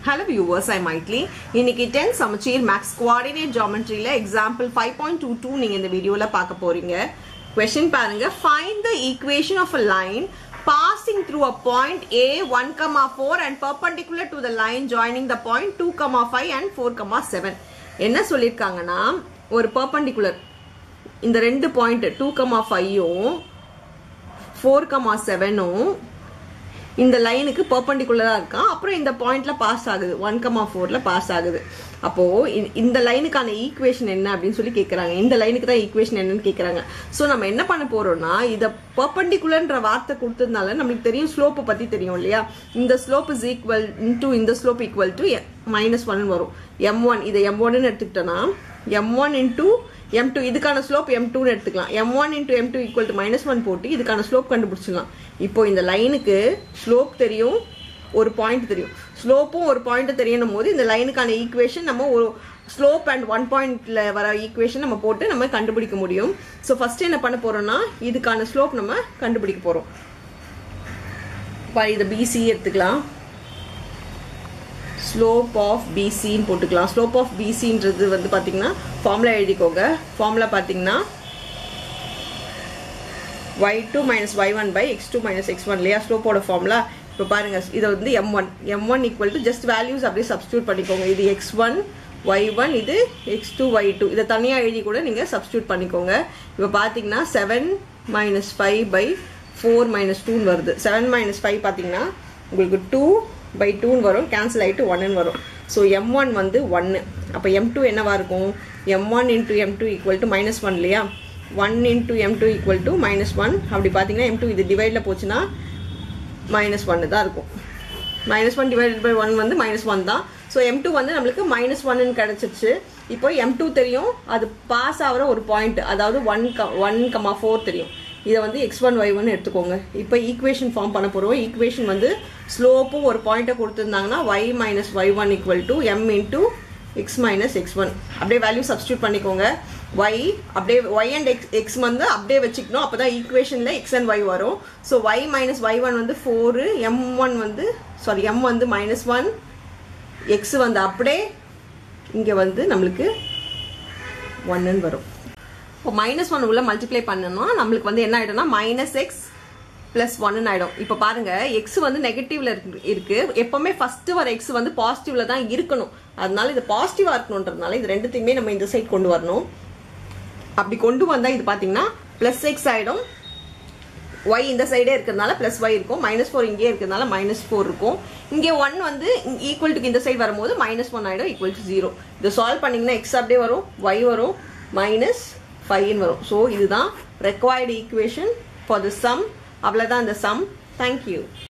Hello viewers ஐ மைட்லி இன்னைக்கு ten சமச்சீர் maths coordinate ஜாமெட்ரியில் example five point two two நீங்கள் இந்த வீடியோவில் பார்க்க போறீங்க கொஷின் பாருங்க find the equation of a line passing through a point A 1, comma 4 and perpendicular to the line joining the point 2, comma 5 and 4, comma 7. என்ன சொல்லியிருக்காங்கன்னா ஒரு பர்பண்டிகுலர் இந்த ரெண்டு பாயிண்ட் டூ கமா ஃபைவும் ஃபோர் கமா செவனும் இந்த லைனுக்கு பர்பண்டிகுலராக இருக்கான் அப்புறம் இந்த பாயிண்ட்ல பாஸ் ஆகுது ஒன் கமா ஃபோர்ல பாஸ் ஆகுது அப்போ இ- இந்த லைனுக்கான ஈக்குவேஷன் என்ன அப்படின்னு சொல்லி கேட்குறாங்க இந்த லைனுக்கு தான் ஈக்குவேஷன் என்னன்னு கேட்குறாங்க ஸோ நம்ம என்ன பண்ண போறோம்னா இதை பர்பண்டிகுலர்ன்ற வார்த்தை கொடுத்ததுனால நம்மளுக்கு தெரியும் ஸ்லோப்பை பத்தி தெரியும் இல்லையா இந்த ஸ்லோப் இஸ் ஈக்குவல் டு இந்த slope equal to minus one வரும் எம் ஒன் இதை எம் ஒன்னு எடுத்துக்கிட்டோன்னா M one into M two இதுக்கான ஸ்லோப் எம் டூன்னு எடுத்துக்கலாம் M one into M two equal to minus one போட்டு இதுக்கான ஸ்லோப் கண்டுபிடிச்சிடலாம் இப்போ இந்த லைனுக்கு ஸ்லோப் தெரியும் ஒரு பாயிண்ட் தெரியும் ஸ்லோப்பும் ஒரு பாயிண்ட் தெரியணும் போது இந்த லைனுக்கான ஈக்குவேஷன் நம்ம ஒரு ஸ்லோப் அண்ட் ஒன் பாயிண்ட்ல வர ஈக்குவேஷன் நம்ம போட்டு நம்ம கண்டுபிடிக்க முடியும் ஸோ ஃபர்ஸ்ட் என்ன பண்ண போறோம்னா இதுக்கான ஸ்லோப் நம்ம கண்டுபிடிக்க போறோம் பாரு, இதை பிசி எடுத்துக்கலாம் ஸ்லோப் ஆஃப் பிசின்னு போட்டுக்கலாம் ஸ்லோப் ஆஃப் பிசின்றது வந்து பார்த்தீங்கன்னா ஃபார்முலா எழுதிக்கோங்க ஃபார்முலா பார்த்தீங்கன்னா Y two minus Y one by X two minus X one இல்லையா ஸ்லோப்போட ஃபார்முலா இப்போ பாருங்க இதை வந்து M one M one equal to just values அப்படியே சப்ஸ்டியூட் பண்ணிக்கோங்க இது எக்ஸ் ஒன் ஒய் ஒன் இது எக்ஸ் டூ ஒய் டூ இதை தனியாக எழுதி கூட நீங்கள் சப்ஸ்டியூட் பண்ணிக்கோங்க இப்போ பார்த்தீங்கன்னா seven minus five by four minus டூன்னு வருது செவன் மைனஸ் ஃபைவ் பார்த்தீங்கன்னா உங்களுக்கு டூ பை டூன்னு வரும் கேன்சல் ஆகிட்டு ஒன்னு வரும் ஸோ எம் ஒன் வந்து ஒன்று அப்போ எம் டூ என்னவா இருக்கும் M one into M two equal to minus one இல்லையா one into M two equal to minus one அப்படி பார்த்தீங்கன்னா எம் டூ இது டிவைடில் போச்சுன்னா மைனஸ் ஒன்று தான் இருக்கும் minus one divided by one வந்து மைனஸ் ஒன் தான் ஸோ எம் டூ வந்து நம்மளுக்கு மைனஸ் ஒன்னு கிடச்சிருச்சு இப்போ எம் டூ தெரியும் அது பாஸ் ஆகிற ஒரு பாயிண்ட் அதாவது ஒன் க ஒன் கமா ஃபோர் தெரியும் இதை வந்து எக்ஸ் ஒன் ஒய் ஒன் எடுத்துக்கோங்க இப்போ ஈக்குவேஷன் ஃபார்ம் பண்ண போகிறோம் ஈக்குவேஷன் வந்து ஸ்லோப்பும் ஒரு பாயிண்ட்டை கொடுத்துருந்தாங்கன்னா Y minus Y one equal to M into X minus X one அப்படியே வேல்யூ சப்ஸ்டியூட் பண்ணிக்கோங்க ஒய் அப்படியே ஒய் அண்ட் எக்ஸ் எக்ஸ் வந்து அப்படியே வச்சுக்கணும் அப்போ தான் ஈக்குவேஷனில் எக்ஸ் அண்ட் ஒய் வரும் so Y minus Y one வந்து ஃபோரு எம் ஒன் வந்து சாரி எம் வந்து மைனஸ் ஒன் எக்ஸ் வந்து அப்படியே இங்கே வந்து நம்மளுக்கு ஒன்னுன்னு வரும் இப்போ மைனஸ் ஒன் உள்ள மல்டிப்ளை பண்ணணும்னா நம்மளுக்கு வந்து என்ன ஆகிடும்னா மைனஸ் எக்ஸ் பிளஸ் ஒன்னு ஆயிடும் இப்போ பாருங்க எக்ஸ் வந்து நெகட்டிவ்ல இருக்கு இருக்கு எப்பவுமே ஃபர்ஸ்ட் வர எக்ஸ் வந்து பாசிட்டிவ்ல தான் இருக்கணும் அதனால இது பாசிட்டிவா இருக்கணுன்றதுனால இது ரெண்டுத்தையுமே நம்ம இந்த சைட் கொண்டு வரணும் அப்படி கொண்டு வந்தா இது பாத்தீங்கன்னா பிளஸ் எக்ஸ் ஆயிடும் ஒய் இந்த சைடே இருக்கிறதுனால பிளஸ் ஒய் இருக்கும் மைனஸ் ஃபோர் இங்கே இருக்கிறதுனால மைனஸ் ஃபோர் இருக்கும் இங்கே ஒன் வந்து ஈக்குவல் டு இந்த சைடு வரும்போது மைனஸ் ஒன் ஆயிடும் ஈக்குவல் டு ஜீரோ இதை சால்வ் பண்ணீங்கன்னா எக்ஸ் அப்படியே வரும் ஒய் வரும் மைனஸ் ஃபைவ்னு வரும் ஸோ இதுதான் required equation for the sum அவ்வளோதான் இந்த சம் தேங்க்யூ